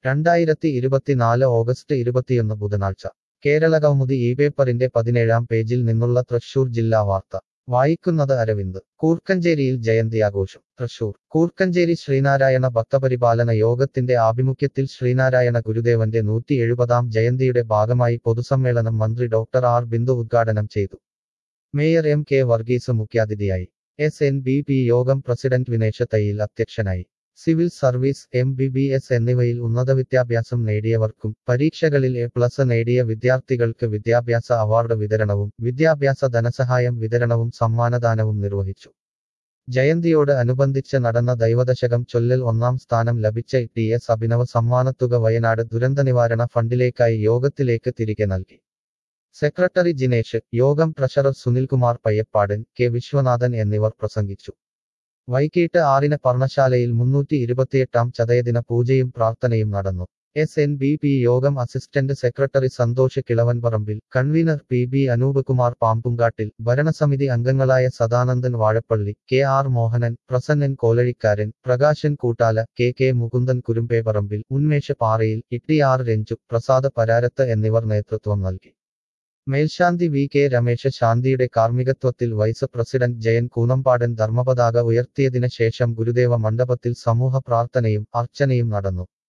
രണ്ടായിരത്തി ഇരുപത്തിനാല് ഓഗസ്റ്റ് ഇരുപത്തിയൊന്ന് ബുധനാഴ്ച കേരള കൗമുദി ഈ പേപ്പറിന്റെ പതിനേഴാം പേജിൽ നിന്നുള്ള തൃശൂർ ജില്ലാ വാർത്ത വായിക്കുന്നത് അരവിന്ദ് കൂർക്കഞ്ചേരിയിൽ ജയന്തി ആഘോഷം തൃശൂർ കൂർക്കഞ്ചേരി ശ്രീനാരായണ ഭക്തപരിപാലന യോഗത്തിന്റെ ആഭിമുഖ്യത്തിൽ ശ്രീനാരായണ ഗുരുദേവന്റെ നൂറ്റി എഴുപതാം ജയന്തിയുടെ ഭാഗമായി പൊതുസമ്മേളനം മന്ത്രി ഡോക്ടർ ആർ ബിന്ദു ഉദ്ഘാടനം ചെയ്തു മേയർ എം കെ വർഗീസ് മുഖ്യാതിഥിയായി എസ് എൻ ബി പി യോഗം പ്രസിഡന്റ് വിനേഷ് തയ്യിൽ അധ്യക്ഷനായി civil service M B B S എന്നിവയിൽ ഉന്നത വിദ്യാഭ്യാസം നേടിയവർക്കും പരീക്ഷകളിൽ എ പ്ലസ് നേടിയ വിദ്യാർത്ഥികൾക്ക് വിദ്യാഭ്യാസ അവാർഡ് വിതരണവും വിദ്യാഭ്യാസ ധനസഹായം വിതരണവും സമ്മാനദാനവും നിർവഹിച്ചു ജയന്തിയോട് അനുബന്ധിച്ച് നടന്ന ദൈവദശകം ചൊല്ലൽ ഒന്നാം സ്ഥാനം ലഭിച്ച ടി എസ് അഭിനവ സമ്മാനത്തുക വയനാട് ദുരന്തനിവാരണ ഫണ്ടിലേക്കായി യോഗത്തിലേക്ക് തിരികെ നൽകി സെക്രട്ടറി ജിനേഷ് യോഗം ട്രഷറർ സുനിൽകുമാർ പയ്യപ്പാടൻ കെ വിശ്വനാഥൻ എന്നിവർ പ്രസംഗിച്ചു വൈകിട്ട് ആറിന് പർണശാലയിൽ മുന്നൂറ്റി ഇരുപത്തിയെട്ടാം ചതയദിന പൂജയും പ്രാർത്ഥനയും നടന്നു എസ് എൻ ബി പി യോഗം assistant secretary Santhosh Kilavanparambil convener P B Anoop Kumar Pambumkattil ഭരണസമിതി അംഗങ്ങളായ Sadanandan Vazhappally K R Mohanan Prasannan Kolazhikkaran Prakashan Koottala K K Mukundan Kurumbeparambil Unmesh Parayil Itty R Ranju Prasad Pararath എന്നിവർ നേതൃത്വം നൽകി മേൽശാന്തി വി കെ രമേശ ശാന്തിയുടെ കാർമ്മികത്വത്തിൽ വൈസ് പ്രസിഡന്റ് ജയൻ കൂനമ്പാടൻ ധർമ്മപതാക ഉയർത്തിയതിന് ശേഷം ഗുരുദേവ മണ്ഡപത്തിൽ സമൂഹ പ്രാർത്ഥനയും അർച്ചനയും നടന്നു